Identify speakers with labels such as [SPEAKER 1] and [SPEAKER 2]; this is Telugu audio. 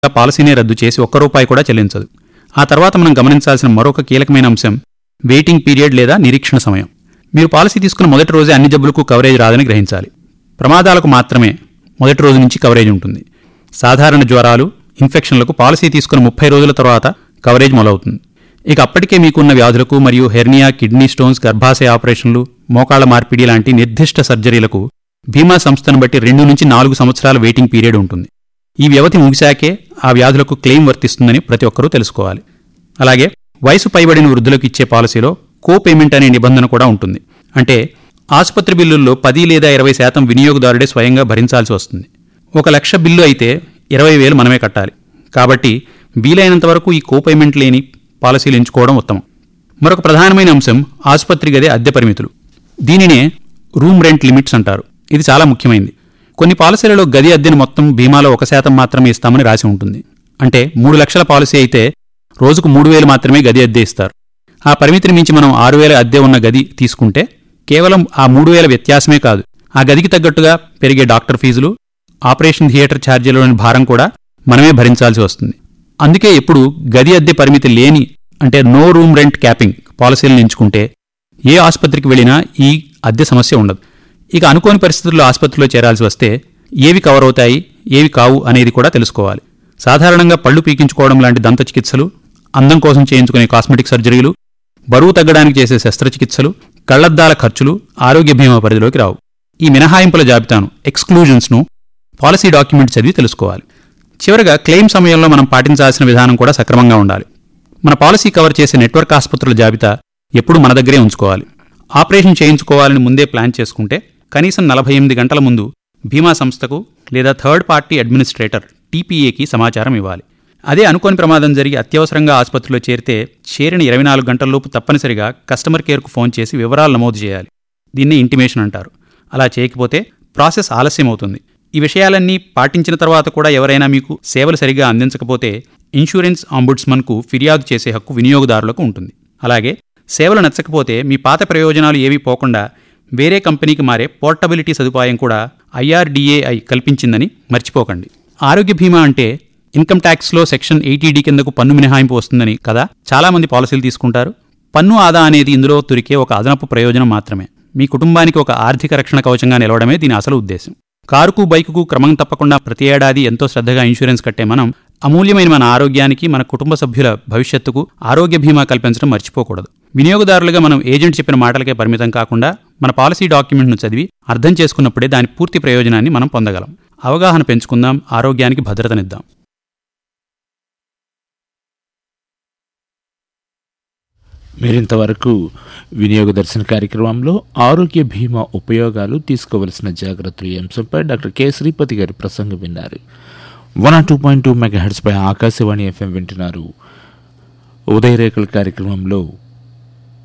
[SPEAKER 1] పాలసీనే రద్దు చేసి ఒక్క రూపాయి కూడా చెల్లించదు ఆ తర్వాత మనం గమనించాల్సిన మరొక కీలకమైన అంశం వెయిటింగ్ పీరియడ్ లేదా నిరీక్షణ సమయం మీరు పాలసీ తీసుకున్న మొదటి రోజే అన్ని జబ్బులకు కవరేజ్ రాదని గ్రహించాలి ప్రమాదాలకు మాత్రమే మొదటి రోజు నుంచి కవరేజ్ ఉంటుంది సాధారణ జ్వరాలు ఇన్ఫెక్షన్లకు పాలసీ తీసుకున్న ముప్పై రోజుల తర్వాత కవరేజ్ మొదలవుతుంది ఇక అప్పటికే మీకున్న వ్యాధులకు మరియు హెర్నియా కిడ్నీ స్టోన్స్ గర్భాశయ ఆపరేషన్లు మోకాళ్ల మార్పిడి లాంటి నిర్దిష్ట సర్జరీలకు బీమా సంస్థను బట్టి రెండు నుంచి నాలుగు సంవత్సరాల వెయిటింగ్ పీరియడ్ ఉంటుంది ఈ వ్యవధి ముగిశాకే ఆ వ్యాధులకు క్లెయిమ్ వర్తిస్తుందని ప్రతి ఒక్కరూ తెలుసుకోవాలి అలాగే వయసు పైబడిన వృద్ధులకు ఇచ్చే పాలసీలో కో పేమెంట్ అనే నిబంధన కూడా ఉంటుంది అంటే ఆసుపత్రి బిల్లుల్లో పది లేదా ఇరవై శాతం వినియోగదారుడే స్వయంగా భరించాల్సి వస్తుంది ఒక లక్ష బిల్లు అయితే ఇరవై వేలు మనమే కట్టాలి కాబట్టి వీలైనంత వరకు ఈ కో పేమెంట్ లేని పాలసీలు ఎంచుకోవడం ఉత్తమం మరొక ప్రధానమైన అంశం ఆసుపత్రి గదే అద్దె పరిమితులు దీనినే రూమ్ రెంట్ లిమిట్స్ అంటారు ఇది చాలా ముఖ్యమైనది కొన్ని పాలసీలలో గది అద్దెను మొత్తం బీమాలో ఒక శాతం మాత్రమే ఇస్తామని రాసి ఉంటుంది అంటే మూడు లక్షల పాలసీ అయితే రోజుకు మూడు వేలు మాత్రమే గది అద్దె ఇస్తారు ఆ పరిమితిని మించి మనం ఆరు వేల అద్దె ఉన్న గది తీసుకుంటే కేవలం ఆ మూడు వేల వ్యత్యాసమే కాదు ఆ గదికి తగ్గట్టుగా పెరిగే డాక్టర్ ఫీజులు ఆపరేషన్ థియేటర్ ఛార్జీలలోని భారం కూడా మనమే భరించాల్సి వస్తుంది అందుకే ఎప్పుడు గది అద్దె పరిమితి లేని అంటే నో రూమ్ రెంట్ క్యాపింగ్ పాలసీలను ఎంచుకుంటే ఏ ఆసుపత్రికి వెళ్ళినా ఈ అద్దె సమస్య ఉండదు ఇక అనుకోని పరిస్థితుల్లో ఆసుపత్రిలో చేరాల్సి వస్తే ఏవి కవర్ అవుతాయి ఏవి కావు అనేది కూడా తెలుసుకోవాలి సాధారణంగా పళ్ళు పీకించుకోవడం లాంటి దంత చికిత్సలు అందం కోసం చేయించుకునే కాస్మెటిక్ సర్జరీలు బరువు తగ్గడానికి చేసే శస్త్రచికిత్సలు కళ్లద్దాల ఖర్చులు ఆరోగ్య బీమా పరిధిలోకి రావు ఈ మినహాయింపుల జాబితాను ఎక్స్క్లూజన్స్ను పాలసీ డాక్యుమెంట్ చదివి తెలుసుకోవాలి చివరగా క్లెయిమ్ సమయంలో మనం పాటించాల్సిన విధానం కూడా సక్రమంగా ఉండాలి మన పాలసీ కవర్ చేసే నెట్వర్క్ ఆసుపత్రుల జాబితా ఎప్పుడూ మన దగ్గరే ఉంచుకోవాలి ఆపరేషన్ చేయించుకోవాలని ముందే ప్లాన్ చేసుకుంటే కనీసం నలభై ఎనిమిది గంటల ముందు బీమా సంస్థకు లేదా థర్డ్ పార్టీ అడ్మినిస్ట్రేటర్ టీపీఏకి సమాచారం ఇవ్వాలి అదే అనుకోని ప్రమాదం జరిగి అత్యవసరంగా ఆసుపత్రిలో చేరితే చేరిన ఇరవై నాలుగు గంటల్లోపు తప్పనిసరిగా కస్టమర్ కేర్కు ఫోన్ చేసి వివరాలు నమోదు చేయాలి దీన్ని ఇంటిమేషన్ అంటారు అలా చేయకపోతే ప్రాసెస్ ఆలస్యం అవుతుంది ఈ విషయాలన్నీ పాటించిన తర్వాత కూడా ఎవరైనా మీకు సేవలు సరిగా అందించకపోతే ఇన్సూరెన్స్ ఆంబుడ్స్మన్కు ఫిర్యాదు చేసే హక్కు వినియోగదారులకు ఉంటుంది అలాగే సేవలు నచ్చకపోతే మీ పాత ప్రయోజనాలు ఏవీ పోకుండా వేరే కంపెనీకి మారే పోర్టబిలిటీ సదుపాయం కూడా ఐఆర్డీఏఐ కల్పించిందని మర్చిపోకండి ఆరోగ్య బీమా అంటే ఇన్కమ్ ట్యాక్స్లో సెక్షన్ ఎయిటీడీ కిందకు పన్ను మినహాయింపు వస్తుందని కదా చాలామంది పాలసీలు తీసుకుంటారు పన్ను ఆదా అనేది ఇందులో దొరికే ఒక అదనపు ప్రయోజనం మాత్రమే మీ కుటుంబానికి ఒక ఆర్థిక రక్షణ కవచంగా నిలవడమే దీని అసలు ఉద్దేశం కారుకు బైకుకు క్రమం తప్పకుండా ప్రతి ఏడాది ఎంతో శ్రద్ధగా ఇన్సూరెన్స్ కట్టే మనం అమూల్యమైన మన ఆరోగ్యానికి మన కుటుంబ సభ్యుల భవిష్యత్తుకు ఆరోగ్య బీమా కల్పించడం మర్చిపోకూడదు వినియోగదారులుగా మనం ఏజెంట్ చెప్పిన మాటలకే పరిమితం కాకుండా మన పాలసీ డాక్యుమెంట్ను చదివి అర్థం చేసుకున్నప్పుడే దాని పూర్తి ప్రయోజనాన్ని మనం పొందగలం అవగాహన పెంచుకుందాం ఆరోగ్యానికి భద్రతనిద్దాం
[SPEAKER 2] మీరింతవరకు వినియోగ దర్శన కార్యక్రమంలో ఆరోగ్య బీమా ఉపయోగాలు తీసుకోవలసిన జాగ్రత్తలు ఈ అంశంపై డాక్టర్ కె శ్రీపతి గారి ప్రసంగం విన్నారు one o two point two mega పై ఆకాశవాణి ఎఫ్ఎం వింటున్నారు ఉదయరేఖల కార్యక్రమంలో